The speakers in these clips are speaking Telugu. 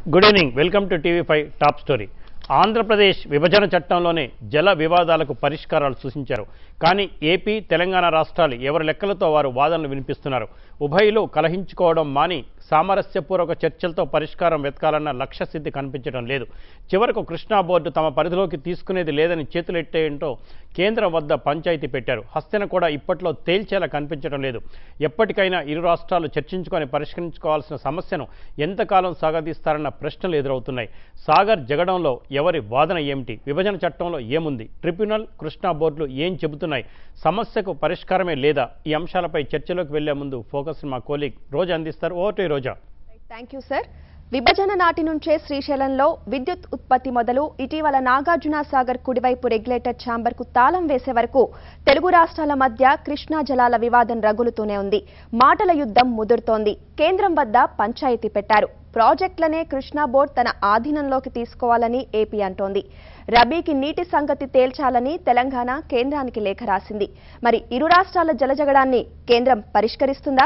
Good evening welcome to TV five top story Andhra Pradesh విభజన చట్టంలోనే జల వివాదాలకు పరిష్కారాలు సూచించారు కానీ ఏపీ తెలంగాణ రాష్ట్రాలు ఎవరి లెక్కలతో వారు వాదనలు వినిపిస్తున్నారు ఉభయులు కలహించుకోవడం మాని సామరస్యపూర్వక చర్చలతో పరిష్కారం వెతకాలన్న లక్ష్య సిద్ధి కనిపించడం లేదు చివరకు కృష్ణా బోర్డు తమ పరిధిలోకి తీసుకునేది లేదని చేతులెట్టేయడంతో కేంద్రం వద్ద పంచాయతీ పెట్టారు హస్తెన కూడా ఇప్పట్లో తేల్చేలా కనిపించడం లేదు ఎప్పటికైనా ఇరు రాష్ట్రాలు చర్చించుకొని పరిష్కరించుకోవాల్సిన సమస్యను ఎంతకాలం సాగదీస్తారన్న ప్రశ్నలు ఎదురవుతున్నాయి సాగర్ జగడంలో ఎవరి వాదన ఏమిటి విభజన చట్టంలో ఏముంది ట్రిబ్యునల్ కృష్ణా బోర్డులు ఏం చెబుతున్నాయి సమస్యకు పరిష్కారమే లేదా ఈ అంశాలపై చర్చలోకి వెళ్లే ముందు ఫోకస్ మా కోలీగ్ రోజా అందిస్తారు ఓటే రోజా థ్యాంక్ యూ సార్ విభజన నాటి నుంచే శ్రీశైలంలో విద్యుత్ ఉత్పత్తి మొదలు ఇటీవల నాగార్జున సాగర్ కుడివైపు రెగ్యులేటర్ ఛాంబర్ కు తాళం వేసే వరకు తెలుగు రాష్ట్రాల మధ్య కృష్ణా జలాల వివాదం రగులుతూనే ఉంది మాటల యుద్ధం ముదురుతోంది కేంద్రం వద్ద పంచాయతీ పెట్టారు ప్రాజెక్టులనే కృష్ణా బోర్డు తన ఆధీనంలోకి తీసుకోవాలని ఏపీ అంటోంది రబీకి నీటి సంగతి తేల్చాలని తెలంగాణ కేంద్రానికి లేఖ రాసింది మరి ఇరు రాష్ట్రాల జలజగడాన్ని కేంద్రం పరిష్కరిస్తుందా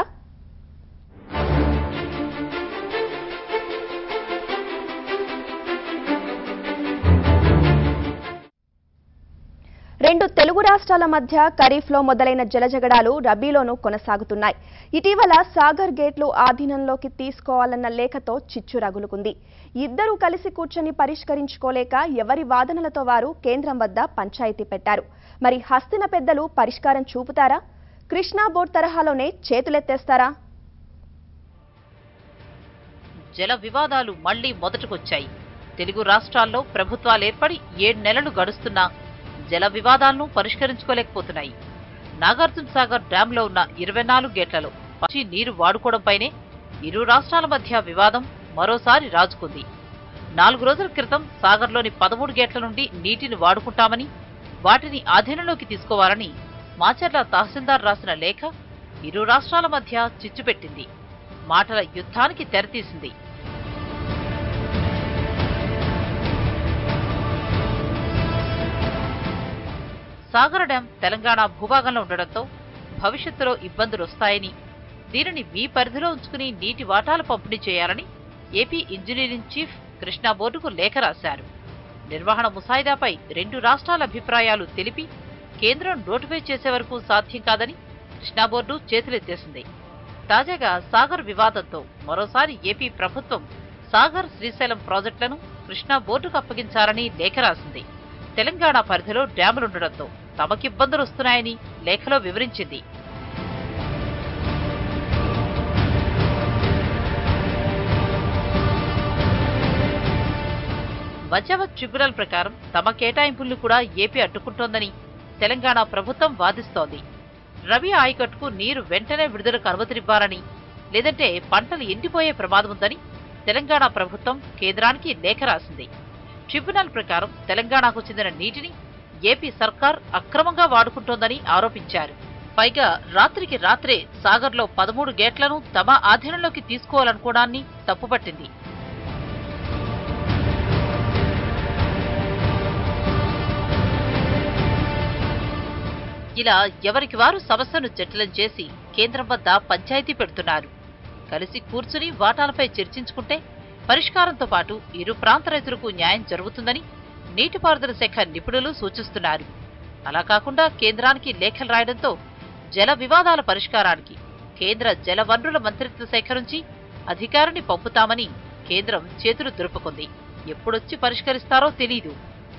రెండు తెలుగు రాష్ట్రాల మధ్య ఖరీఫ్లో మొదలైన జలజగడాలు రబీలోనూ కొనసాగుతున్నాయి ఇటీవల సాగర్ గేట్లు ఆధీనంలోకి తీసుకోవాలన్న లేఖతో చిచ్చు రగులుకుంది ఇద్దరూ కలిసి కూర్చొని పరిష్కరించుకోలేక ఎవరి వాదనలతో వారు కేంద్రం వద్ద పంచాయతీ పెట్టారు మరి హస్తిన పెద్దలు పరిష్కారం చూపుతారా కృష్ణా బోర్డు తరహాలోనే చేతులెత్తేస్తారా జల వివాదాలు మళ్లీ మొదటికొచ్చాయి తెలుగు రాష్ట్రాల్లో ప్రభుత్వాలు ఏర్పడి ఏడు నెలలు గడుస్తున్నా జల వివాదాలను పరిష్కరించుకోలేకపోతున్నాయి నాగార్జున సాగర్ డ్యాంలో ఉన్న ఇరవై నాలుగు గేట్లలో పచ్చి నీరు వాడుకోవడంపైనే ఇరు రాష్ట్రాల మధ్య వివాదం మరోసారి రాజుకుంది నాలుగు రోజుల క్రితం సాగర్లోని పదమూడు గేట్ల నుండి నీటిని వాడుకుంటామని వాటిని ఆధీనంలోకి తీసుకోవాలని మాచర్ల తహసీల్దార్ రాసిన లేఖ ఇరు రాష్ట్రాల మధ్య చిచ్చుపెట్టింది మాటల యుద్ధానికి తెరతీసింది సాగర డ్యాం తెలంగాణ భూభాగంలో ఉండడంతో భవిష్యత్తులో ఇబ్బందులు వస్తాయని దీనిని మీ పరిధిలో ఉంచుకుని నీటి వాటాలు పంపిణీ చేయాలని ఏపీ ఇంజనీరింగ్ చీఫ్ కృష్ణా బోర్డుకు లేఖ రాశారు నిర్వహణ ముసాయిదాపై రెండు రాష్ట్రాల అభిప్రాయాలు తెలిపి కేంద్రం నోటిఫై చేసే వరకు సాధ్యం కాదని కృష్ణా బోర్డు చేతులెత్తేసింది తాజాగా సాగర్ వివాదంతో మరోసారి ఏపీ ప్రభుత్వం సాగర్ శ్రీశైలం ప్రాజెక్టులను కృష్ణా బోర్డుకు అప్పగించాలని లేఖ రాసింది తెలంగాణ పరిధిలో డ్యాములుండడంతో తమకిబ్బందులు వస్తున్నాయని లేఖలో వివరించింది వజావత్ ట్రిబ్యునల్ ప్రకారం తమ కేటాయింపుల్ని కూడా ఏపీ అడ్డుకుంటోందని తెలంగాణ ప్రభుత్వం వాదిస్తోంది రవి ఆయకట్టుకు నీరు వెంటనే విడుదలకు అనుమతినివ్వాలని లేదంటే పంటలు ఎండిపోయే ప్రమాదం ఉందని తెలంగాణ ప్రభుత్వం కేంద్రానికి లేఖ రాసింది ట్రిబ్యునల్ ప్రకారం తెలంగాణకు చెందిన నీటిని ఏపీ సర్కార్ అక్రమంగా వాడుకుంటోందని ఆరోపించారు పైగా రాత్రికి రాత్రే సాగర్లో పదమూడు గేట్లను తమ ఆధీనంలోకి తీసుకోవాలనుకోవడాన్ని తప్పుపట్టింది ఇలా ఎవరికి వారు సమస్యను జటిలం చేసి కేంద్రం వద్ద పంచాయతీ పెడుతున్నారు కలిసి కూర్చుని వాటాలపై చర్చించుకుంటే పరిష్కారంతో పాటు ఇరు ప్రాంత రైతులకు న్యాయం జరుగుతుందని నీటిపారుదల శాఖ నిపుణులు సూచిస్తున్నారు అలా కాకుండా కేంద్రానికి లేఖలు రాయడంతో జల వివాదాల పరిష్కారానికి కేంద్ర జల వనరుల మంత్రిత్వ శాఖ నుంచి అధికారిని పంపుతామని కేంద్రం చేతులు దులుపుకుంది ఎప్పుడొచ్చి పరిష్కరిస్తారో తెలీదు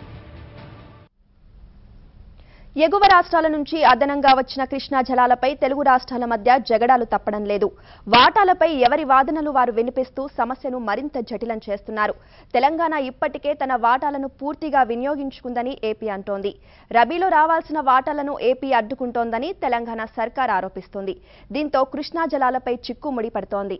ఎగువ రాష్ట్రాల నుంచి అదనంగా వచ్చిన కృష్ణా జలాలపై తెలుగు రాష్ట్రాల మధ్య జగడాలు తప్పడం లేదు వాటాలపై ఎవరి వాదనలు వారు వినిపిస్తూ సమస్యను మరింత జటిలం చేస్తున్నారు తెలంగాణ ఇప్పటికే తన వాటాలను పూర్తిగా వినియోగించుకుందని ఏపీ అంటోంది రబీలో రావాల్సిన వాటాలను ఏపీ అడ్డుకుంటోందని తెలంగాణ సర్కార్ ఆరోపిస్తోంది దీంతో కృష్ణా జలాలపై చిక్కుముడి పడుతోంది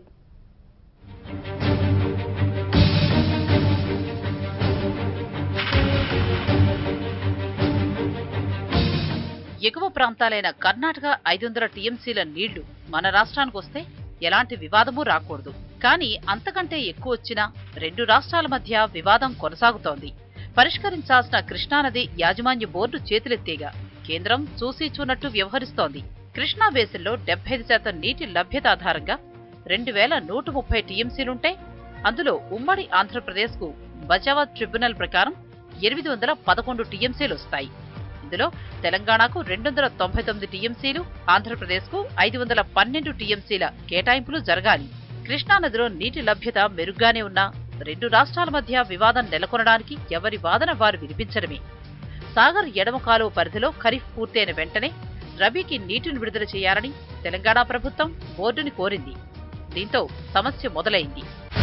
ఎగువ ప్రాంతాలైన కర్ణాటక ఐదు వందల టీఎంసీల నీళ్లు మన రాష్ట్రానికి వస్తే ఎలాంటి వివాదమూ రాకూడదు కానీ అంతకంటే ఎక్కువ వచ్చినా రెండు రాష్ట్రాల మధ్య వివాదం కొనసాగుతోంది పరిష్కరించాల్సిన కృష్ణానది యాజమాన్య బోర్డు చేతులెత్తేగా కేంద్రం చూసి చూనట్టు వ్యవహరిస్తోంది కృష్ణా బేసిన్లో డెబ్బై ఐదు శాతం నీటి లభ్యత ఆధారంగా రెండు వేల నూట ముప్పై టీఎంసీలుంటే అందులో ఉమ్మడి ఆంధ్రప్రదేశ్కు బచావత్ ట్రిబ్యునల్ ప్రకారం ఎనిమిది వందల పదకొండు టీఎంసీలు వస్తాయి ఇందులో తెలంగాణకు రెండు వందల తొంభై తొమ్మిది టీఎంసీలు ఆంధ్రప్రదేశ్కు ఐదు వందల పన్నెండు టీఎంసీల కేటాయింపులు జరగాలి కృష్ణానదిలో నీటి లభ్యత మెరుగ్గానే ఉన్నా రెండు రాష్ట్రాల మధ్య వివాదం నెలకొనడానికి ఎవరి వాదన వారు వినిపించడమే సాగర్ ఎడమ కాలువ పరిధిలో ఖరీఫ్ పూర్తయిన వెంటనే రబీకి నీటిని విడుదల చేయాలని తెలంగాణ ప్రభుత్వం బోర్డుని కోరింది దీంతో సమస్య మొదలైంది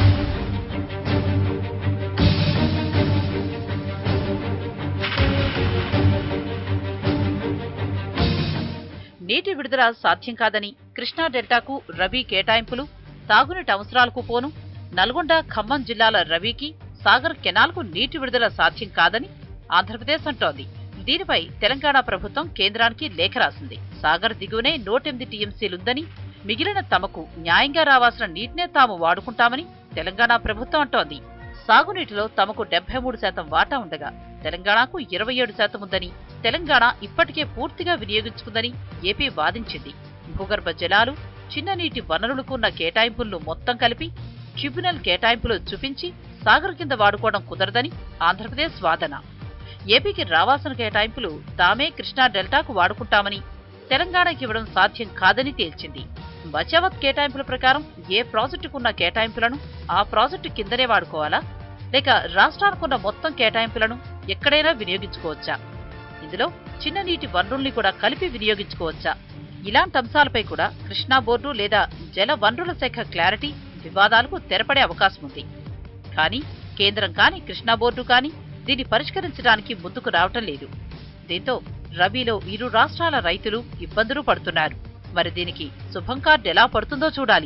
నీటి విడుదల సాధ్యం కాదని కృష్ణా డెల్టాకు రబీ కేటాయింపులు తాగునీటి అవసరాలకు పోను నల్గొండ ఖమ్మం జిల్లాల రబీకి సాగర్ కెనాల్కు నీటి విడుదల సాధ్యం కాదని ఆంధ్రప్రదేశ్ అంటోంది దీనిపై తెలంగాణ ప్రభుత్వం కేంద్రానికి లేఖ రాసింది సాగర్ దిగువనే నూటెనిమిది టీఎంసీలుందని మిగిలిన తమకు న్యాయంగా రావాల్సిన నీటినే తాము వాడుకుంటామని తెలంగాణ ప్రభుత్వం అంటోంది సాగునీటిలో తమకు డెబ్బై మూడు శాతం వాటా ఉండగా తెలంగాణకు ఇరవై ఏడు శాతం ఉందని తెలంగాణ ఇప్పటికే పూర్తిగా వినియోగించుకుందని ఏపీ వాదించింది భూగర్భ జలాలు చిన్న నీటి వనరులకు ఉన్న కేటాయింపులను మొత్తం కలిపి ట్రిబ్యునల్ కేటాయింపులు చూపించి సాగర్ కింద వాడుకోవడం కుదరదని ఆంధ్రప్రదేశ్ వాదన ఏపీకి రావాల్సిన కేటాయింపులు తామే కృష్ణా డెల్టాకు వాడుకుంటామని తెలంగాణకి ఇవ్వడం సాధ్యం కాదని తేల్చింది బచావత్ కేటాయింపుల ప్రకారం ఏ ప్రాజెక్టుకున్న కేటాయింపులను ఆ ప్రాజెక్టు కిందనే వాడుకోవాలా లేక రాష్ట్రానికున్న మొత్తం కేటాయింపులను ఎక్కడైనా వినియోగించుకోవచ్చా ఇందులో చిన్న నీటి వనరుల్ని కూడా కలిపి వినియోగించుకోవచ్చా ఇలాంటి అంశాలపై కూడా కృష్ణా బోర్డు లేదా జల వనరుల శాఖ క్లారిటీ వివాదాలకు తెరపడే అవకాశం ఉంది కానీ కేంద్రం కాని కృష్ణా బోర్డు కాని దీన్ని పరిష్కరించడానికి ముందుకు రావటం లేదు దీంతో రబీలో ఇరు రాష్ట్రాల రైతులు ఇబ్బందులు పడుతున్నారు మరి దీనికి శుభం కార్డు ఎలా పడుతుందో చూడాలి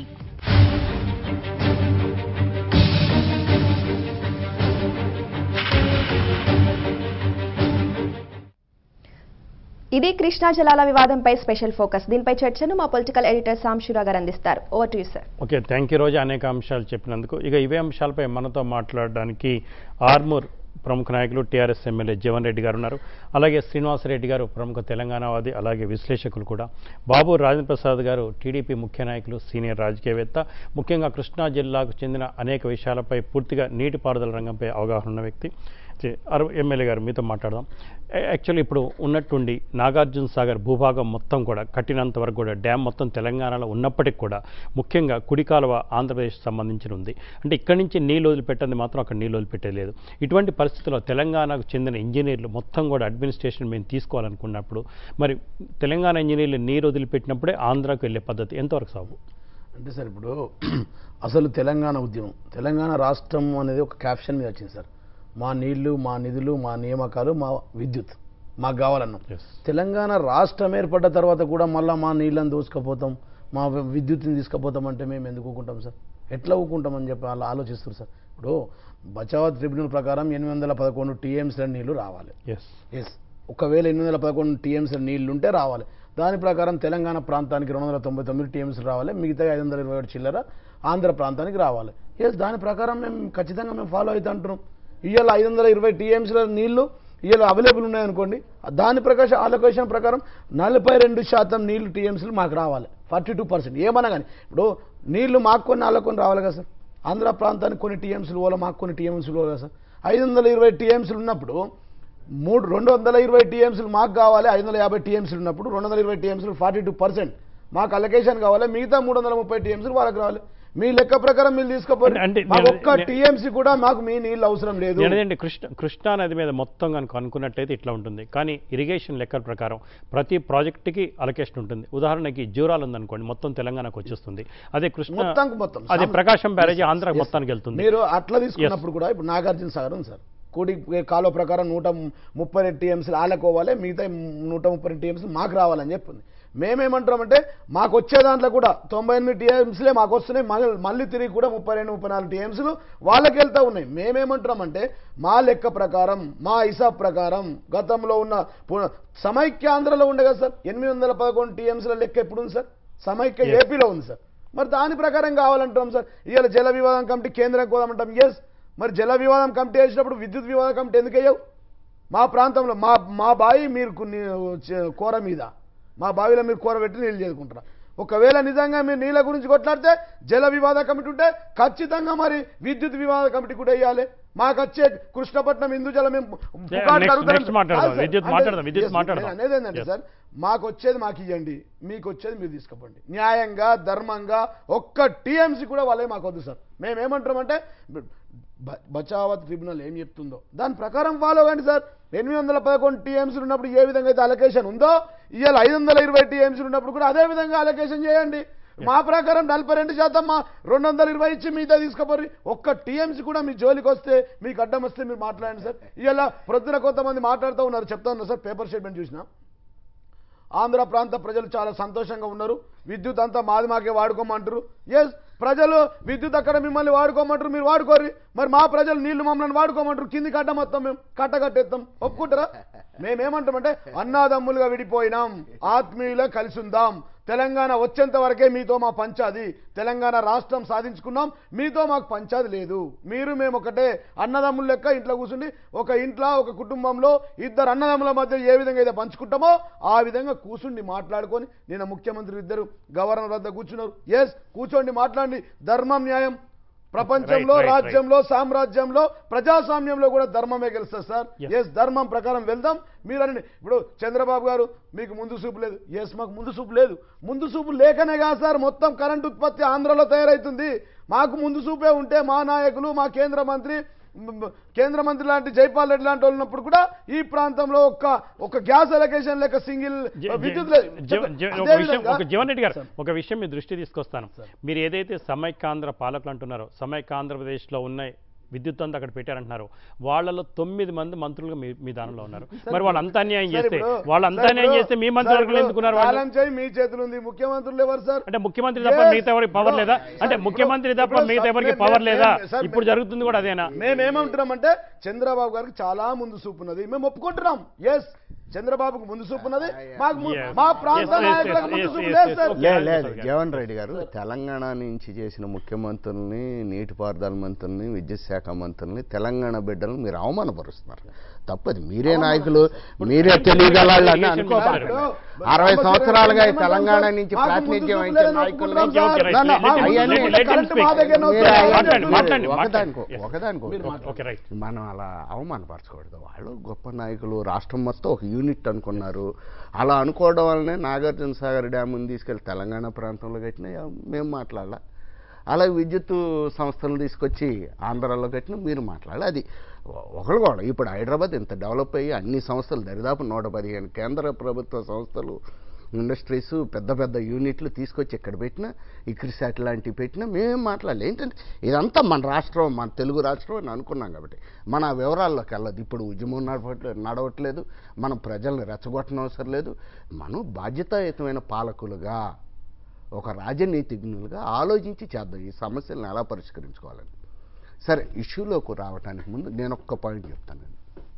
ఇది కృష్ణా జలాల వివాదంపై స్పెషల్ ఫోకస్ దీనిపై చర్చను మా పొలిటికల్ ఎడిటర్ సాంశురా గారు అందిస్తారు over to you sir okay thank you రోజు అనేక అంశాలు చెప్పినందుకు ఇక ఇవే అంశాలపై మనతో మాట్లాడడానికి ఆర్మూర్ ప్రముఖ నాయకులు టీఆర్ఎస్ ఎమ్మెల్యే జీవన్ రెడ్డి గారు ఉన్నారు అలాగే శ్రీనివాసరెడ్డి గారు ప్రముఖ తెలంగాణవాది అలాగే విశ్లేషకులు కూడా బాబు రాజేంద్ర ప్రసాద్ గారు టీడీపీ ముఖ్య నాయకులు సీనియర్ రాజకీయవేత్త ముఖ్యంగా కృష్ణా జిల్లాకు చెందిన అనేక విషయాలపై పూర్తిగా నీటిపారుదల రంగంపై అవగాహన ఉన్న వ్యక్తి చి- అరు ఎమ్మెల్యే గారు మీతో మాట్లాడదాం యాక్చువల్లీ ఇప్పుడు ఉన్నట్టుండి నాగార్జున సాగర్ భూభాగం మొత్తం కూడా కట్టినంత వరకు కూడా డ్యామ్ మొత్తం తెలంగాణలో ఉన్నప్పటికీ కూడా ముఖ్యంగా కుడి కాలువ ఆంధ్రప్రదేశ్ సంబంధించి ఉంది అంటే ఇక్కడి నుంచి నీళ్ళు వదిలిపెట్టేది మాత్రం అక్కడ నీళ్ళు వదిలిపెట్టేది లేదు ఇటువంటి పరిస్థితుల్లో తెలంగాణకు చెందిన ఇంజనీర్లు మొత్తం కూడా అడ్మినిస్ట్రేషన్ మేము తీసుకోవాలనుకున్నప్పుడు మరి తెలంగాణ ఇంజనీర్లు నీరు వదిలిపెట్టినప్పుడే ఆంధ్రాకు వెళ్ళే పద్ధతి ఎంతవరకు సాగు అంటే సార్ ఇప్పుడు అసలు తెలంగాణ ఉద్యమం తెలంగాణ రాష్ట్రం అనేది ఒక క్యాప్షన్ మీద వచ్చింది సార్ మా నీళ్లు మా నిధులు మా నియామకాలు మా విద్యుత్ మాకు కావాలన్నాం Yes. తెలంగాణ రాష్ట్రం ఏర్పడ్డ తర్వాత కూడా మళ్ళీ మా నీళ్ళని దోసుకపోతాం మా వి- విద్యుత్ని తీసుకుపోతాం అంటే మేము ఎందుకు ఊకుంటాం సార్ ఎట్లా ఊకుంటామని చెప్పి వాళ్ళు ఆలోచిస్తారు సార్ ఇప్పుడు బచావత్ ట్రిబ్యునల్ ప్రకారం ఎనిమిది వందల పదకొండు టీఎంసీల నీళ్లు రావాలి ఎస్ ఎస్ ఒకవేళ ఎనిమిది వందల పదకొండు టీఎంసీ నీళ్లు ఉంటే రావాలి దాని ప్రకారం తెలంగాణ ప్రాంతానికి రెండు వందల తొంభై తొమ్మిది టీఎంసీ రావాలి మిగతా ఐదు వందల ఇరవై ఏడు చిల్లర ఆంధ్ర ప్రాంతానికి రావాలి ఎస్ దాని ప్రకారం మేము ఖచ్చితంగా మేము ఫాలో అవుతా అంటున్నాం ఇవాళ ఐదు వందల ఇరవై టీఎంసీల నీళ్లు ఇవాళ అవైలబుల్ ఉన్నాయనుకోండి దాని ప్రకాశం ఆలోకేషన్ ప్రకారం నలభై రెండు శాతం నీళ్లు టీఎంసీలు మాకు రావాలి ఫార్టీ టూ పర్సెంట్ ఏమన్నా కానీ ఇప్పుడు నీళ్లు మాకు కొన్ని వాళ్ళకు కొన్ని రావాలి కదా సార్ ఆంధ్ర ప్రాంతానికి కొన్ని టీఎంసీలు పోవాలి మాకు కొన్ని టీఎంసీలు పోవాలి కదా సార్ ఐదు వందల ఇరవై టీఎంసీలు ఉన్నప్పుడు మూడు రెండు వందల ఇరవై టీఎంసీలు మాకు కావాలి ఐదు వందల యాభై టీఎంసీలు ఉన్నప్పుడు రెండు వందల ఇరవై టీఎంసీలు ఫార్టీ టూ పర్సెంట్ మాకు అలొకేషన్ కావాలి మిగతా మూడు వందల ముప్పై టీఎంసీలు వాళ్ళకి రావాలి మీ లెక్క ప్రకారం మీరు తీసుకోపోయి అంటే మాకు నేను- ఒక్క నేను- టీఎంసీ కూడా మాకు మీ నీళ్ళు అవసరం లేదు ఏంటంటే కృష్ణ కృష్ణా నది మీద మొత్తం కనుక అనుకున్నట్టయితే ఇట్లా ఉంటుంది కానీ ఇరిగేషన్ లెక్కల ప్రకారం ప్రతి ప్రాజెక్టుకి అలొకేషన్ ఉంటుంది ఉదాహరణకి జూరాలు ఉందనుకోండి మొత్తం తెలంగాణకు వచ్చేస్తుంది అదే కృష్ణ మొత్తానికి మొత్తం. అదే సమ- ప్రకాశం బ్యారేజీ Yes, ఆంధ్రాకి yes. మొత్తానికి వెళ్తుంది మీరు అట్లా తీసుకున్నప్పుడు కూడా ఇప్పుడు నాగార్జున సాగర్ ఉంది సార్ కూడి కాలువ ప్రకారం నూట ముప్పై రెండు టీఎంసీలు ఆలకోవాలి మిగతా నూట ముప్పై రెండు టీఎంసీలు మాకు రావాలని చెప్పింది మేమేమంటామంటే మాకు వచ్చే దాంట్లో కూడా తొంభై ఎనిమిది టీఎంసీలే మాకు వస్తున్నాయి మళ్ళీ మళ్ళీ తిరిగి కూడా ముప్పై రెండు ముప్పై నాలుగు టీఎంసీలు వాళ్ళకి వెళ్తా ఉన్నాయి మేమేమంటున్నామంటే మా లెక్క ప్రకారం మా హిసాబ్ ప్రకారం గతంలో ఉన్న పు- సమైక్యాంధ్రలో ఉండే కదా సార్ ఎనిమిది వందల పదకొండు టీఎంసీల లెక్క ఎప్పుడు ఉంది సార్ సమైక్య Yes. ఏపీలో ఉంది సార్ మరి దాని ప్రకారం కావాలంటున్నాం సార్ ఇవాళ జల వివాదం కమిటీ కేంద్రం కోదామంటాం ఎస్ మరి జల వివాదం కమిటీ వేసినప్పుడు విద్యుత్ వివాద కమిటీ ఎందుకు వేయవు మా ప్రాంతంలో మా మా బావి మీరు కొన్ని చే- కూర మీద మా బావిలో మీరు కూర పెట్టి నీళ్ళు చేసుకుంటారా ఒకవేళ నిజంగా మీరు నీళ్ళ గురించి కొట్లాడితే జల వివాద కమిటీ ఉంటే ఖచ్చితంగా మరి విద్యుత్ వివాద కమిటీ కూడా వేయాలి మాకు వచ్చే కృష్ణపట్నం హిందూ జలం మేము పుకార్లు next- అడుగుతాం. next మాట్లాడదాం. కాదు సార్. విద్యుత్ అంటే- మాట్లాడదాం. విద్యుత్ yes, మాట్లాడదాం. నేను అనేది ఏంటంటే Yes. సార్ మాకు వచ్చేది మాకు ఇవ్వండి మీకు వచ్చేది మీరు తీసుకోండి న్యాయంగా ధర్మంగా ఒక్క టీఎంసీ కూడా వాళ్ళే మాకు వద్దు సార్ మేము ఏమంటామంటే బ- బచావత్ ట్రిబ్యునల్ ఏం చెప్తుందో దాని ప్రకారం ఫాలో కండి సార్ ఎనిమిది వందల పదకొండు టీఎంసీలు ఉన్నప్పుడు ఏ విధంగా అయితే అలొకేషన్ ఉందో ఇవాళ ఐదు వందల ఇరవై టీఎంసీలు ఉన్నప్పుడు కూడా అదే విధంగా అలొకేషన్ చేయండి మా ప్రకారం నలభై రెండు శాతం మా రెండు వందల ఇరవై ఇచ్చి మిగతా తీసుకుపోయి ఒక్క టీఎంసీ కూడా మీ జోలికి వస్తే మీకు అడ్డం వస్తే మీరు మాట్లాడండి సార్ ఇవాళ ప్రొద్దున కొంతమంది మాట్లాడుతూ ఉన్నారు చెప్తా ఉన్నారు సార్ పేపర్ స్టేట్మెంట్ చూసినా ఆంధ్ర ప్రాంత ప్రజలు చాలా సంతోషంగా ఉన్నారు విద్యుత్ అంతా మాది మాకే వాడుకోమంటారు ఎస్ ప్రజలు విద్యుత్ అక్కడ మిమ్మల్ని వాడుకోమంటారు మీరు వాడుకోరు మరి మా ప్రజలు నీళ్లు మమ్మల్ని వాడుకోమంటారు కింది కట్ట మొత్తం మేము కట్ట కట్టేస్తాం ఒప్పుకుంటారా మేమేమంటామంటే అన్నాదమ్ములుగా విడిపోయినాం ఆత్మీయులుగా కలిసి ఉందాం తెలంగాణ వచ్చేంత వరకే మీతో మా పంచాది తెలంగాణ రాష్ట్రం సాధించుకున్నాం మీతో మాకు పంచాది లేదు మీరు మేము ఒకటే అన్నదమ్ముల లెక్క ఇంట్లో కూర్చుండి ఒక ఇంట్లో ఒక కుటుంబంలో ఇద్దరు అన్నదమ్ముల మధ్య ఏ విధంగా అయితే పంచుకుంటామో ఆ విధంగా కూర్చుండి మాట్లాడుకొని నిన్న ముఖ్యమంత్రి ఇద్దరు గవర్నర్ వద్ద కూర్చున్నారు ఎస్ కూర్చోండి మాట్లాడండి ధర్మం న్యాయం ప్రపంచంలో Right, right, right. రాజ్యంలో సామ్రాజ్యంలో ప్రజాస్వామ్యంలో కూడా ధర్మమే గెలుస్తుంది సార్ Yes. ఎస్ ధర్మం ప్రకారం వెళ్దాం మీరు అనండి ఇప్పుడు చంద్రబాబు గారు మీకు ముందు చూపు లేదు ఎస్ మాకు ముందు చూపు లేదు ముందు చూపు లేకనే కాదు సార్ మొత్తం కరెంట్ ఉత్పత్తి ఆంధ్రలో తయారవుతుంది మాకు ముందు చూపే ఉంటే మా నాయకులు మా కేంద్ర మంత్రి మ్, మ్, కేంద్ర మంత్రి లాంటి జైపాల్ రెడ్డి లాంటి వాళ్ళు ఉన్నప్పుడు కూడా ఈ ప్రాంతంలో ఒక ఒక గ్యాస్ అలొకేషన్ లేక సింగిల్ జ- విద్యుత్ జ- లేదు. జ- జ- ఒక అదే విషయం విధంగా- ఒక జీవన్ రెడ్డి గారు సార్. ఒక విషయం మీ దృష్టి తీసుకొస్తాను మీరు ఏదైతే సమైక్యాంధ్ర పాలకులు అంటున్నారో సమైక్య ఆంధ్రప్రదేశ్లో ఉన్న విద్యుత్ అంతా అక్కడ పెట్టారంటున్నారు వాళ్ళలో తొమ్మిది మంది మంత్రులుగా మీ మీ దానిలో ఉన్నారు మరి వాళ్ళు అంత అన్యాయం సార్ చేస్తే ఇప్పుడు- వాళ్ళు అంత సార్ అన్యాయం ఇప్పుడు- చేస్తే మీ సార్ మంత్రివర్గంలో ఇప్పుడు ఎందుకున్నారు వాళ్ళు కాలం చేయి మీ చేతులు ఉంది ముఖ్యమంత్రులు ఎవరు సార్ అంటే ముఖ్యమంత్రి తప్ప Yes. మిగతా ఎవరికి పవర్ ఇప్పుడు- లేదా అంటే సార్, ముఖ్యమంత్రి ఇప్పుడు- తప్ప ఇప్పుడు మిగతా సార్, ఎవరికి మేము- పవర్ మేము- లేదా సార్, ఇప్పుడు మేము- జరుగుతుంది కూడా అదేనా మేమేమంటున్నామంటే చంద్రబాబు గారికి చాలా ముందు చూపు ఉన్నది మేము ఒప్పుకుంటున్నాం ఎస్ చంద్రబాబుకు ముందు చూపు ఉన్నది మాకు ము- Yes. మా ప్రాంత Yes, yes, నాయకులకు yes, ముందు yes, చూపు yes, లేదు yes. Sir Okay. లే రాజేశ్వర్ లేదు గారు. జీవన్ రెడ్డి గారు తెలంగాణ నుంచి చేసిన ముఖ్యమంత్రుల్ని నీటిపారుదల మంత్రుల్ని విద్యుత్ శాఖ మంత్రుల్ని తెలంగాణ బిడ్డలను మీరు అవమానపరుస్తున్నారు తప్పది మీరే నాయకులు మీరే తెలియగలాళ్ళు అని అనుకోకండి ఇప్పుడు అరవై రామచంద్ర సంవత్సరాలుగా ఈ ఏమంటాం తెలంగాణ సార్? నుంచి మాకు ముందు ప్రాతినిధ్యం చూపు వహించే లేదని నాయకుల్ని ఒప్పుకుంటున్నాం Okay, okay, సార్. right. నా- Let him- మాకు let him- ముందు let him కరెంట్ speak. మా దగ్గరనే మీరు వస్తుంది. అయ్యా- మాట్లాడండి, మీరు మాట్లాడండి, ఒకదానికో మాట్లాడండి. ఒకదానికో మీరు ఒకటి. ఓకే రైట్ మనం అలా అవమానపరచకూడదు వాళ్ళు గొప్ప నాయకులు రాష్ట్రం మొత్తం ఒక యూనిట్ అనుకున్నారు అలా అనుకోవడం వల్లనే నాగార్జున సాగర్ డ్యామ్ని తీసుకెళ్ళి తెలంగాణ ప్రాంతంలో కట్టిన మేము మాట్లాడాల అలాగే విద్యుత్ సంస్థలు తీసుకొచ్చి ఆంధ్రాలో కట్టిన మీరు మాట్లాడాలి అది ఒకరు కూడా ఇప్పుడు హైదరాబాద్ ఇంత డెవలప్ అయ్యి అన్ని సంస్థలు దరిదాపు నూట పదిహేను కేంద్ర ప్రభుత్వ సంస్థలు ఇండస్ట్రీస్ పెద్ద పెద్ద యూనిట్లు తీసుకొచ్చి ఇక్కడ పెట్టినా ఇక్రిసాట్ లాంటివి పెట్టినా మేమేం మాట్లాడలేదు ఏంటంటే ఇదంతా మన రాష్ట్రం మన తెలుగు రాష్ట్రం అని అనుకున్నాం కాబట్టి మన వివరాల్లోకి వెళ్ళదు ఇప్పుడు ఉద్యమం నడవట్లేదు నడవట్లేదు మనం ప్రజల్ని రెచ్చగొట్టడం అవసరం లేదు మనం బాధ్యతాయుతమైన పాలకులుగా ఒక రాజనీతిజ్ఞులుగా ఆలోచించి చేద్దాం ఈ సమస్యలను ఎలా పరిష్కరించుకోవాలని సరే ఇష్యూలోకి రావడానికి ముందు నేను ఒక్క పాయింట్ చెప్తానండి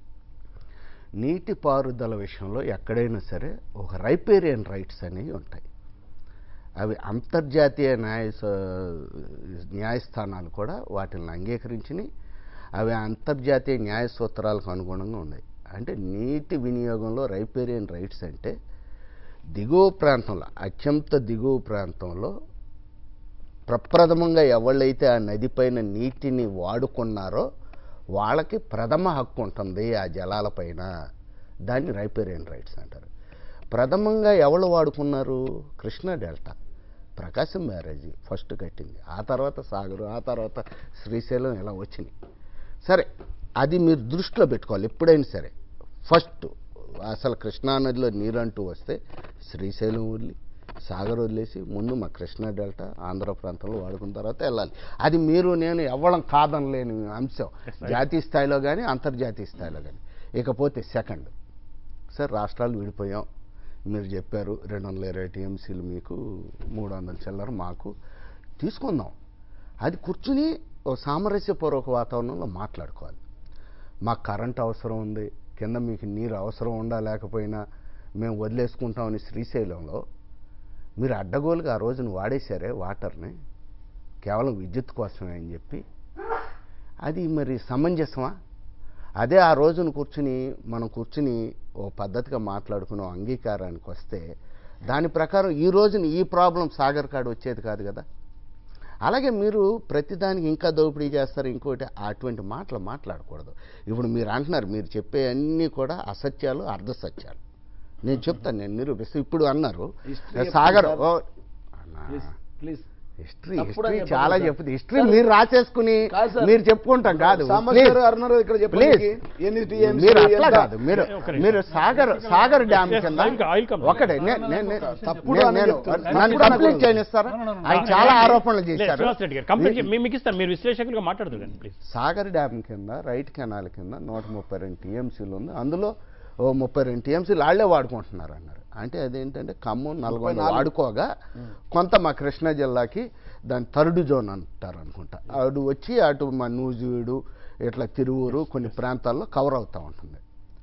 నీటిపారుదల విషయంలో ఎక్కడైనా సరే ఒక రైపేరియన్ రైట్స్ అనేవి ఉంటాయి అవి అంతర్జాతీయ న్యాయ స- న్యాయస్థానాలు కూడా వాటిని అంగీకరించినాయి అవి అంతర్జాతీయ న్యాయ సూత్రాలకు అనుగుణంగా ఉన్నాయి అంటే నీటి వినియోగంలో రైపేరియన్ రైట్స్ అంటే దిగువ ప్రాంతంలో అత్యంత దిగువ ప్రాంతంలో ప్రప్రథమంగా ఎవళ్ళైతే ఆ నదిపైన నీటిని వాడుకున్నారో వాళ్ళకి ప్రథమ హక్కు ఉంటుంది ఆ జలాలపైన దాన్ని రైపేరియన్ రైట్స్ అంటారు ప్రథమంగా ఎవరు వాడుకున్నారు Krishna delta Prakasam barrage first కట్టింది ఆ తర్వాత సాగరు ఆ తర్వాత శ్రీశైలం ఇలా వచ్చినాయి సరే అది మీరు దృష్టిలో పెట్టుకోవాలి ఎప్పుడైనా సరే ఫస్ట్ అసలు కృష్ణానదిలో నీరంటూ వస్తే శ్రీశైలం వదిలి సాగర్ వదిలేసి ముందు మా కృష్ణా డెల్టా ఆంధ్ర ప్రాంతంలో వాడుకున్న తర్వాత వెళ్ళాలి అది మీరు నేను ఎవ్వడం కాదనలేని అంశం జాతీయ స్థాయిలో కానీ అంతర్జాతీయ స్థాయిలో కానీ ఇకపోతే సెకండ్ సార్ రాష్ట్రాలు విడిపోయాం మీరు చెప్పారు రెండు వందల ఇరవై టీఎంసీలు మీకు మూడు వందల చిల్లర మాకు తీసుకుందాం అది కూర్చుని ఓ సామరస్యపూర్వక వాతావరణంలో మాట్లాడుకోవాలి మాకు కరెంట్ అవసరం ఉంది కింద మీకు నీరు అవసరం ఉండా లేకపోయినా మేము వదిలేసుకుంటామని శ్రీశైలంలో మీరు అడ్డగోలుగా ఆ రోజున వాడేశారే వాటర్ని కేవలం విద్యుత్ కోసమే అని చెప్పి అది మరి సమంజసమా అదే ఆ రోజున కూర్చుని మనం కూర్చుని ఓ పద్ధతిగా మాట్లాడుకుని ఓ అంగీకారానికి వస్తే దాని ప్రకారం ఈ రోజున ఈ ప్రాబ్లం సాగర్ కాడ వచ్చేది కాదు కదా అలాగే మీరు ప్రతిదానికి ఇంకా దోపిడీ చేస్తారు ఇంకోటి అటువంటి మాటలు మాట్లాడకూడదు ఇప్పుడు మీరు అంటున్నారు మీరు చెప్పే అన్నీ కూడా అసత్యాలు అర్ధసత్యాలు నేను చెప్తాను నేను నిరూపిస్తాను ఇప్పుడు అన్నారు History సాగర్ చెప్తారు ఓ, అన్నా. ప్లీజ్ ప్లీజ్ హిస్టరీ తప్పుడు హిస్టరీ అని చాలా చెప్పదు సార్. చెప్తుంది హిస్టరీ మీరు రాసేసుకుని కాదు సార్. మీరు చెప్పుకుంటాం కాదు సాంబశివ గారు అన్నారు ఇక్కడ ప్లీజ్ చెప్పండి ఎన్ని TMC మీరు అట్లా ఎంత? కాదు మీరు ఒక నిమిషం. మీరు సాగర్ సాగర్ డ్యామ్ Yes, కింద I'll- I'll come. ఒకటే నే- నే- నే- తప్పుడు నేను- అని నేను చెప్తున్నారు. నన్ను తప్పుడు కంప్లీట్ అనకూడదు. చేయనిస్తారా No, no, no, no. ఆయన చాలా ఆరోపణలు లేదు, చేశారు శ్రీనివాస్ రెడ్డి గారు కంప్లీట్ చే- మీ- మీకు ఇస్తాను మీరు విశ్లేషకులుగా మాట్లాడుతుంది ప్లీజ్ సాగర్ డ్యామ్ కింద రైట్ కెనాల్ కింద నూట ముప్పై రెండు టీఎంసీలు ఉంది అందులో ఓ ముప్పై రెండు టీఎంసీలు వాళ్ళే వాడుకుంటున్నారు అన్నారు అంటే అదేంటంటే ఖమ్మం నల్గొండ నాలుగు. వాడుకోగా కొంత మా కృష్ణా జిల్లాకి దాని థర్డ్ జోన్ అంటారు అనుకుంటా అటు వచ్చి అటు మా నూజివీడు ఇట్లా తిరువూరు కొన్ని ప్రాంతాల్లో కవర్ అవుతూ ఉంటుంది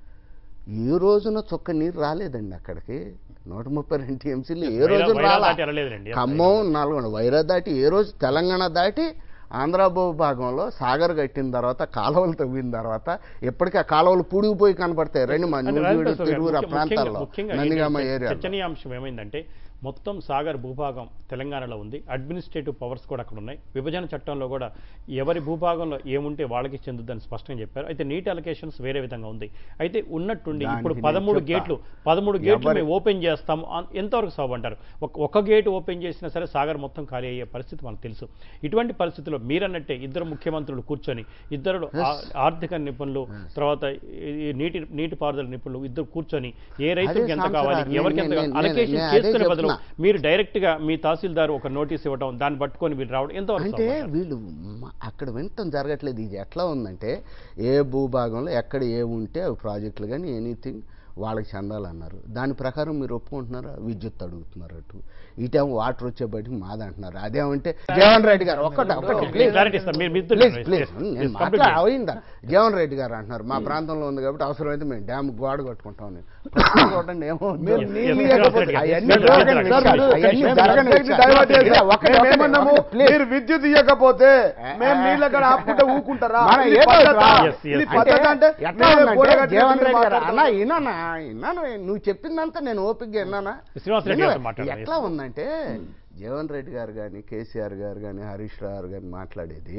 ఈ రోజున చుక్క నీరు రాలేదండి అక్కడికి నూట ముప్పై రెండు టీఎంసీలు ఏ వైరా- రోజు వైరా రాలా దాటి వెళ్ళలేదండి. ఖమ్మం నల్గొండ వైరా దాటి ఏ రోజు తెలంగాణ దాటి ఆంధ్ర భాగంలో సాగర్ కట్టిన తర్వాత కాలువలు తవ్విన తర్వాత ఎప్పటికీ ఆ కాలువలు పూడిగిపోయి కనపడతాయి రండి మా అంటే నూజివీడు రాజేంద్ర గారు, తిరువురు ఆ ముఖ్య- ప్రాంతాల్లో ముఖ్యంగా నందిగామ ఏంటి ఏరియా చర్చనీయాంశం ఏమైందంటే మొత్తం సాగర్ భూభాగం తెలంగాణలో ఉంది అడ్మినిస్ట్రేటివ్ పవర్స్ కూడా అక్కడ ఉన్నాయి విభజన చట్టంలో కూడా ఎవరి భూభాగంలో ఏముంటే వాళ్ళకి చెందుద్దని స్పష్టంగా చెప్పారు అయితే నీటి అలొకేషన్స్ వేరే విధంగా ఉంది అయితే ఉన్నట్టుండి ఇప్పుడు దానికి పదమూడు నేను గేట్లు చెప్తా. పదమూడు గేట్లు ఎవరి- మేము ఓపెన్ చేస్తాము అన్- ఎంతవరకు సబబు అంటారు ఒక- ఒక గేట్ ఓపెన్ చేసినా సరే సాగర్ మొత్తం ఖాళీ అయ్యే పరిస్థితి మనకు తెలుసు ఇటువంటి పరిస్థితుల్లో మీరన్నట్టే ఇద్దరు ముఖ్యమంత్రులు కూర్చొని ఇద్దరు ఆ- ఆర్థిక నిపుణులు తర్వాత ఈ- ఈ నీటి నీటిపారుదల నిపుణులు ఇద్దరు కూర్చొని ఏ రైతుకి ఎంత సాంబశివరావు, కావాలి నేను- ఎవరికి ఎంత నేను- కావాలి నేను- అలొకేషన్ నేను అదే చేసుకునే బదులు చెప్తున్నా. మీరు డైరెక్ట్ గా మీ తహసీల్దార్ ఒక నోటీస్ ఇవ్వడం దాన్ని పట్టుకొని మీరు రావడం ఎంతవరకు అంటే సబబు అంటారు? వీళ్ళు మ- అక్కడ వినటం జరగట్లేదు ఇది ఎట్లా ఉందంటే ఏ భూభాగంలో ఎక్కడ ఏ ఉంటే అవి ప్రాజెక్టులు కానీ ఎనీథింగ్ వాళ్ళకి చెందాలన్నారు దాని ప్రకారం మీరు ఒప్పుకుంటున్నారా విద్యుత్ అడుగుతున్నారు అటు ఇటేమో వాటర్ వచ్చే బయటికి మాదంటున్నారు అదేమంటే జగన్ రెడ్డి గారు ఒక్కటే ఒక్కటి ప్లీజ్ Clarity ఇస్తాం. మీరు- మీరు ఇద్దరు ప్లీజ్ yes, ప్లీజ్ yes, నేను yes, మాట్లా complete అయిందా జగన్ రెడ్డి గారు అంటున్నారు మా ప్రాంతంలో ఉంది కాబట్టి అవసరమైతే మేము డ్యామ్ గోడ కట్టుకుంటాం అని. ప్రశ్న చూడండి ఏమో మీరు Yes, నీళ్ళు yes, ఇవ్వకపోతే yes, అవన్నీ yes, జరగని yes, విషయాలు. yes, అవన్నీ yes, జరగని yes, విషయాలు. డైవర్ట్ చేసి ఒకటి, ఒకటి, మేము ఏమన్నాము ఒకటి, please. మీరు విద్యుత్ ఇవ్వకపోతే మేము నీళ్ళ కాడ ఆపుకుంటే ఊకుంటారా మన ఇది ఏదో పద్ధతా? Yes, yes. ఇది పద్ధతి అంటే ఎట్లా మేమే ఉందంటే గోడ కట్టినట్టు జీవన్ రెడ్డి గారు మాట్లాడతాం. అన్నా విన్నానా విన్నాను నువ్వు చెప్పిందంతా నేను ఓపికగా విన్నానా శ్రీనివాస్ రెడ్డి గారితో విన్నా. మాట్లాడండి. ఎట్లా ఉందంటే జీవన్ రెడ్డి గారు కానీ కేసీఆర్ గారు కానీ హరీష్ రావు గారు కానీ మాట్లాడేది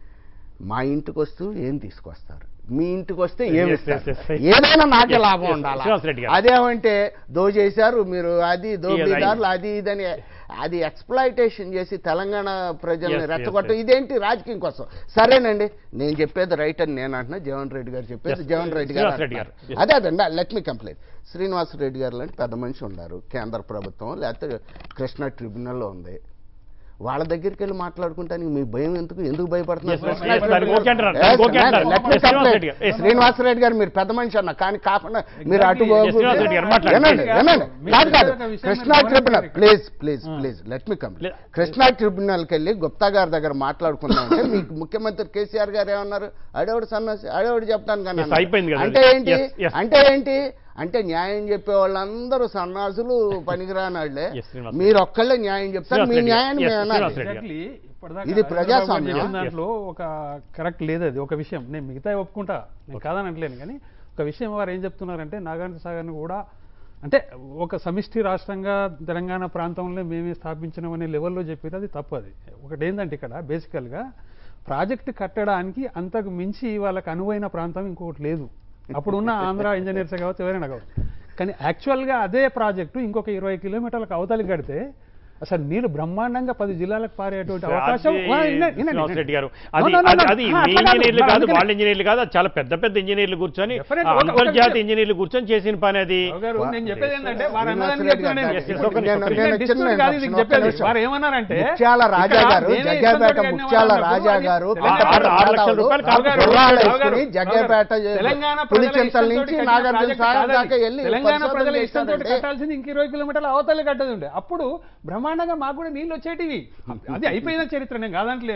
మా ఇంటికి వస్తూ ఏం తీసుకొస్తారు మీ ఇంటికి వస్తే ఏమి Yes, ఇస్తారు? yes, yes. ఏదైనా నాకే Yes, లాభం yes. ఉండాలి శ్రీనివాస్ రెడ్డి గారు. అదేమంటే దోచేశారు మీరు అది దోపిడీదారులు Yes, అది ఇదని అది ఎక్స్ప్లాయిటేషన్ చేసి తెలంగాణ ప్రజల్ని Yes, yes, రెచ్చగొట్ట yes. ఇదేంటి రాజకీయం కోసం సరేనండి నేను చెప్పేది రైట్ అని నేను అంటున్నా జగన్ రెడ్డి గారు చెప్పేది Yes, జగన్ రెడ్డి గారు శ్రీనివాస్ రెడ్డి గారు. అంటున్నారు. అదే అదండి let me complaint Srinivas Reddy garu లాంటి పెద్ద మనిషి ఉన్నారు కేంద్ర ప్రభుత్వం లేకపోతే కృష్ణా ట్రిబ్యునల్లో ఉంది వాళ్ళ దగ్గరికి వెళ్ళి మాట్లాడుకుంటానికి మీ భయం ఎందుకు ఎందుకు భయపడుతున్నారు Yes, కృష్ణా yes, దానికి ఓకే అంటారు. Yes, ఓకే అంటారు. let me Yes, Srinivas complain. Reddy garu. Yes. Srinivas Reddy గారు మీరు పెద్ద మనిషి అన్న కానీ కాకుండా మీరు అటు Exactly. పోకు- Yes, శ్రీనివాస్ రెడ్డి గారు మాట్లాడండి. వినండి, వినండి. మీరు కాదు కాదు ఒక విషయం కృష్ణా మీరు ట్రిబ్యునల్ గమనించాలి. Please please please let me complete లే- కృష్ణా ట్రిబ్యునల్కి వెళ్ళి గుప్తా గారి దగ్గర మాట్లాడుకున్నామంటే మీకు ముఖ్యమంత్రి కేసీఆర్ గారు ఏమన్నారు అడేవాడు సన్నాసి అడేవాడు చెప్తాను కానీ Yes, అయిపోయింది కదా అంటే అది. ఏంటి Yes, yes. అంటే ఏంటి అంటే న్యాయం చెప్పే వాళ్ళందరూ సన్నాసులు పనికిరాని వాళ్ళే Yes, శ్రీనివాస్ మీరు ఒక్కళ్ళే న్యాయం చెప్తారు శ్రీనివాస్ మీ రెడ్డి. న్యాయాన్ని Yes, మేము శ్రీనివాస్ అనాలి. రెడ్డి. ఎగ్జాక్ట్లీ ఇప్పటిదాకా ఇది చంద్రబాబు గారు ప్రజాస్వామ్యం. చెప్పిన దాంట్లో ఒక కరెక్ట్ లేదు అది ఒక విషయం నేను మిగతా ఒప్పుకుంటా నేను కాదని అంటలేను కానీ ఒక విషయం వారు ఏం చెప్తున్నారంటే నాగార్జున సాగర్ని కూడా అంటే ఒక సమిష్టి రాష్ట్రంగా తెలంగాణ ప్రాంతంలో మేమే స్థాపించినాం అనే లెవెల్లో చెప్పారు అది తప్పు అది ఒకటి ఏంటంటే ఇక్కడ బేసికల్గా ప్రాజెక్ట్ కట్టడానికి అంతకు మించి వాళ్ళకి అనువైన ప్రాంతం ఇంకొకటి లేదు అప్పుడున్న ఆంధ్ర ఇంజనీర్స్ కావచ్చు ఎవరైనా కావచ్చు కానీ యాక్చువల్గా అదే ప్రాజెక్టు ఇంకొక ఇరవై కిలోమీటర్లకు అవతలికి కడితే అసలు నీళ్ళు బ్రహ్మాండంగా పది జిల్లాలకు పారేటువంటి అవకాశం అది ఆ, వినండి, వినండి, శ్రీనివాస్ వినండి. రెడ్డి గారు No, అది no, no, అది- no. అది ఆ, మీ అట్లా కాదు. ఇంజనీర్లు కాదు అందుకనే- వాళ్ళ ఇంజనీర్లు కాదు అది చాలా పెద్ద పెద్ద ఇంజనీర్లు కూర్చొని Definitely, ఆ ఒక- ఒక అంతర్జాతీయ విషయం. ఇంజనీర్లు కూర్చొని చేసిన పని అది రావు గారు నేను చెప్పేది ఏంటంటే వారు శ్రీనివాస్ అన్నదాన్ని రెడ్డి చెప్తున్నా గారు, నేను. yes, yes, నేను- ఒక నిమిషం, నేను- నేను Dispute చిన్న కాదు ఇది నిమిషం, చెప్పేది. ఒక్క నిమిషం. వారు ఏమన్నారంటే ముత్యాల రాజా ఇక్కడ గారు నేనే జగ్గేపేట ఇబ్బంది ముత్యాల పడిన రాజా వాళ్ళు గారు తెలంగాణ ఆరు- ఆరు లక్షల రూపాయలు రావు గారు, గుర్రాలు రావు గారు, వేసుకుని జగ్గేపేట తెలంగాణ పులి ప్రజల చింతల ఇష్టంతోటి నుంచి కట్టిన నాగార్జున ప్రాజెక్ట్ సాగర్ కాదు దాకా అది. వెళ్ళి తెలంగాణ పరిశోధన ప్రజల ఇష్టంతో చేశారంటే కట్టాల్సింది ఇంక ఇరవై కిలోమీటర్ల అవతలే కట్టదు ఉండే అప్పుడు బ్రహ్మాండంగా మాకు కూడా నీళ్ళు వచ్చేటివి అది అయిపోయిన చరిత్ర నేను కాదంటలేను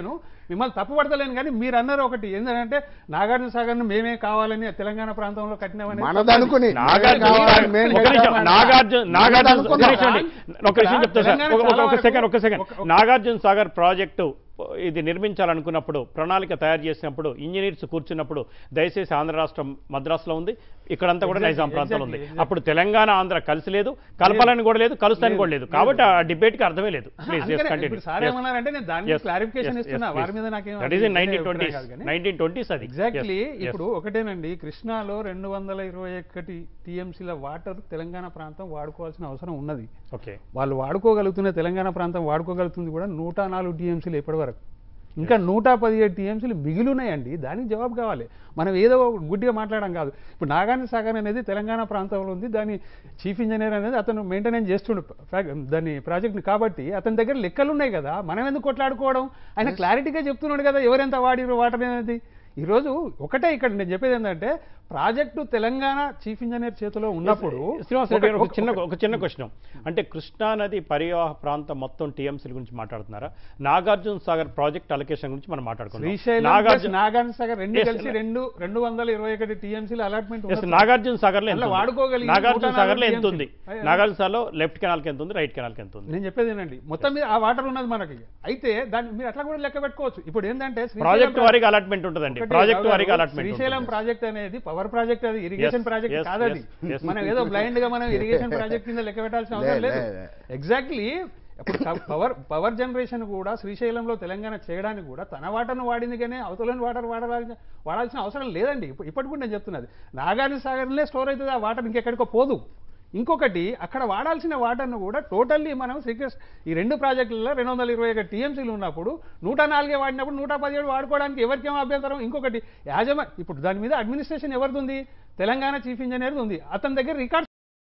మిమ్మల్ని తప్పు పడతలేను కానీ మీరు అన్నారు ఒకటి ఏంటంటే నాగార్జున సాగర్ మేమే కావాలని తెలంగాణ ప్రాంతంలో కట్టినామని మనదనుకుని నాగార్జున కావాలి, సాగర్- మేము ఒక నిమిషం, కట్టామని. నాగార్జున నాగార్జున మనదనుకున్నాం. ఒక నిమిషం అండి. ఒక విషయం చెప్తా సార్ తెలంగాణ ఒక- ఒక- చాలా ఒక సెకండ్ ఒక వరకు- సెకండ్ ఒక- ఒక- నాగార్జున సాగర్ ప్రాజెక్టు ఇది నిర్మించాలనుకున్నప్పుడు ప్రణాళిక తయారు చేసినప్పుడు ఇంజనీర్స్ కూర్చున్నప్పుడు దయచేసి ఆంధ్ర రాష్ట్రం మద్రాసులో ఉంది ఇక్కడంతా కూడా Exactly, నైజాం ప్రాంతంలో ఉంది exactly, అప్పుడు తెలంగాణ ఆంధ్ర కలిసి లేదు కలపాలని కూడా లేదు కలుస్తాని కూడా లేదు కాబట్టి ఆ డిబేట్ కి అర్థమే లేదు ప్లీజ్ అందుకనే ఇప్పుడు సార్ ఏమన్నారంటే నేను దాని మీద క్లారిఫికేషన్ ఇస్తున్నా వారి మీద నాకేం దట్ ఈస్ ఇన్ అభిప్రాయం నైన్టీన్ ట్వంటీస్ కాదు కానీ. నైన్టీన్ ట్వంటీస్ అది ఎగ్జాక్ట్లీ Yes, yes. ఇప్పుడు ఒకటేనండి కృష్ణాలో రెండు వందల ఇరవై ఒకటి టీఎంసీల వాటర్ తెలంగాణ ప్రాంతం వాడుకోవాల్సిన అవసరం ఉన్నది ఓకే వాళ్ళు వాడుకోగలుగుతున్న తెలంగాణ ప్రాంతం వాడుకోగలుగుతుంది కూడా నూట నాలుగు టీఎంసీలు ఇప్పటి వరకు ఇంకా నూట పదిహేడు టీఎంసీలు మిగిలినాయండి దానికి జవాబు కావాలి మనం ఏదో గుడ్డిగా మాట్లాడడం కాదు ఇప్పుడు నాగార్జున సాగర్ అనేది తెలంగాణ ప్రాంతంలో ఉంది దాని చీఫ్ ఇంజనీర్ అనేది అతను మెయింటెనెన్స్ చేస్తుండు ఫ్రా- దాని ప్రాజెక్ట్ని కాబట్టి అతని దగ్గర లెక్కలు ఉన్నాయి కదా మనం ఎందుకు కొట్లాడుకోవడం ఆయన క్లారిటీగా చెప్తున్నాడు కదా ఎవరెంత వాడిరు వాటర్ అనేది ఈరోజు ఒకటే ఇక్కడ నేను చెప్పేది ఏంటంటే ప్రాజెక్టు తెలంగాణ చీఫ్ ఇంజనీర్ చేతిలో ఉన్నప్పుడు శ్రీనివాస్ రెడ్డి గారు ఒక ఒక- చిన్న ఒక చిన్న క్వశ్చన్ అంటే కృష్ణా నది పరివాహ ప్రాంతం మొత్తం టీఎంసీల గురించి మాట్లాడుతున్నారా నాగార్జున సాగర్ ప్రాజెక్ట్ అలొకేషన్ గురించి మనం మాట్లాడుకున్నాం శ్రీశైలం నాగార్జున నాగార్జున సాగర్ రెండు Yes, కలిసి yes. రెండు రెండు వందల ఇరవై ఒకటి టీఎంసీల అలాట్మెంట్ Yes, నాగార్జున సాగర్ లో ఎంత అలా ఉంది? వాడుకోగలిగిన నాగార్జున నూట సాగర్ లో నాలుగు ఎంత ఉంది TMC. అయ్యో. నాగార్జున సాగర్ లో లెఫ్ట్ కెనాల్ కి ఎంత ఉంది రైట్ కెనాల్ కి ఎంత ఉంది నేను చెప్పేది ఏంటండి మొత్తం మీద ఆ వాటర్ ఉన్నది మనకి అయితే దాన్ని మీరు అట్లా కూడా లెక్క పెట్టుకోవచ్చు ఇప్పుడు ఏంటంటే శ్రీశైలం ప్రాజెక్ట్ వారికి అలాట్మెంట్ ఉంటుందండి ఒకటి ప్రాజెక్ట్ రావు వారికి గారు, అలాట్మెంట్ శ్రీశైలం ప్రాజెక్ట్ అనేది పవర్ ప్రాజెక్ట్ అది ఇరిగేషన్ Yes, ప్రాజెక్ట్ yes, కాదది yes, yes. మనం ఏదో బ్లైండ్ గా మనం ఇరిగేషన్ ప్రాజెక్ట్ కింద లెక్క పెట్టాల్సిన అవసరం లే, లేదు లే, లే. ఎగ్జాక్ట్లీ ఇప్పుడు పవర్ పవర్ జనరేషన్ కూడా శ్రీశైలంలో తెలంగాణ చేయడానికి కూడా తన వాటర్ను వాడింది కానీ అవతలని వాటర్ వాడాల్సిన వాడాల్సిన అవసరం లేదండి ఇప్పు- ఇప్పటికి కూడా నేను చెప్తున్నది నాగార్జున సాగర్లే స్టోర్ అవుతుంది ఆ వాటర్ ఇంకెక్కడికో పోదు ఇంకొకటి అక్కడ వాడాల్సిన వాటర్ను కూడా టోటల్లీ మనం శ్రీకృష్ణ ఈ రెండు ప్రాజెక్టులలో రెండు వందల ఇరవై ఒక టీఎంసీలు ఉన్నప్పుడు నూట నాలుగే వాడినప్పుడు నూట పదిహేడు వాడుకోవడానికి ఎవరికేం అభ్యంతరం ఇంకొకటి యాజమా ఇప్పుడు దాని మీద అడ్మినిస్ట్రేషన్ ఎవరిది ఉంది తెలంగాణ చీఫ్ ఇంజనీర్ ఉంది అతని దగ్గర రికార్డ్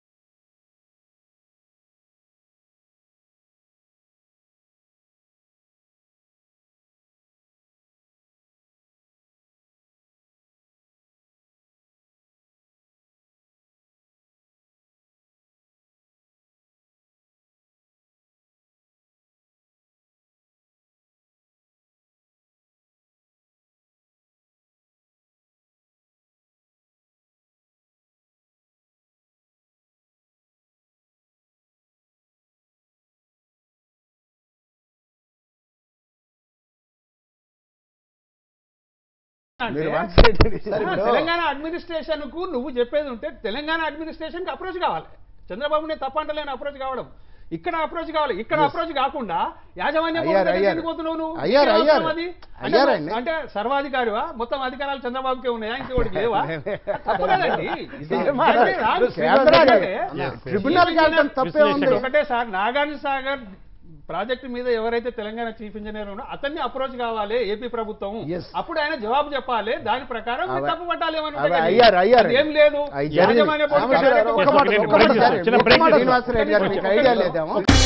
మీరు అంటే one sided ఆ, ఇప్పుడు- తెలంగాణ అడ్మినిస్ట్రేషన్ కు నువ్వు చెప్పేది ఉంటే తెలంగాణ అడ్మినిస్ట్రేషన్ కి అప్రోచ్ కావాలి చంద్రబాబు నేను తప్పంటలేని అప్రోచ్ కావడం ఇక్కడ అప్రోచ్ కావాలి ఇక్కడ అప్రోచ్ కాకుండా యాజమాన్య అయ్యారు, భవనం దగ్గరికి అయ్యారు. ఎందుకు పోతున్నావు నువ్వు? అయ్యారు, నీకేం అయ్యారు. అవసరం అది? అయ్యారు అంటే అండి. అంటే సర్వాధికారివా మొత్తం అధికారాలు చంద్రబాబుకే ఉన్నాయా ఇంకోటి లేవా తప్పు కదండి ఇది ఏం మాట్లాడు- రాదు. కేంద్ర ఎందుకంటే Yes, ట్రిబ్యునల్ కి వెళ్ళడం తప్పే ఉంది విశ్లేషణ. ఒకటే సార్ నాగార్జున సాగర్ ప్రాజెక్ట్ మీద ఎవరైతే తెలంగాణ చీఫ్ ఇంజనీర్ ఉన్నారో అతన్ని అప్రోచ్ కావాలి ఏపీ ప్రభుత్వం Yes. అప్పుడు ఆయన జవాబు చెప్పాలి దాని ప్రకారం మీరు అవ- తప్పు పట్టాలి ఏమని అవ- ఉంటే కానీ అయ్యారు, అయ్యారు. ఏం లేదు అయ్యి జరిగింది. యాజమాన్య బోర్డు రామచంద్ర గారు, పెట్టాలి. ఒక్క మాట, Yes, ఒక్క మాట okay, సార్. చిన్న break ఒక్క మాట తీసుకుందాం. శ్రీనివాసరెడ్డి గారు మీకు ఐడియా లేదేమో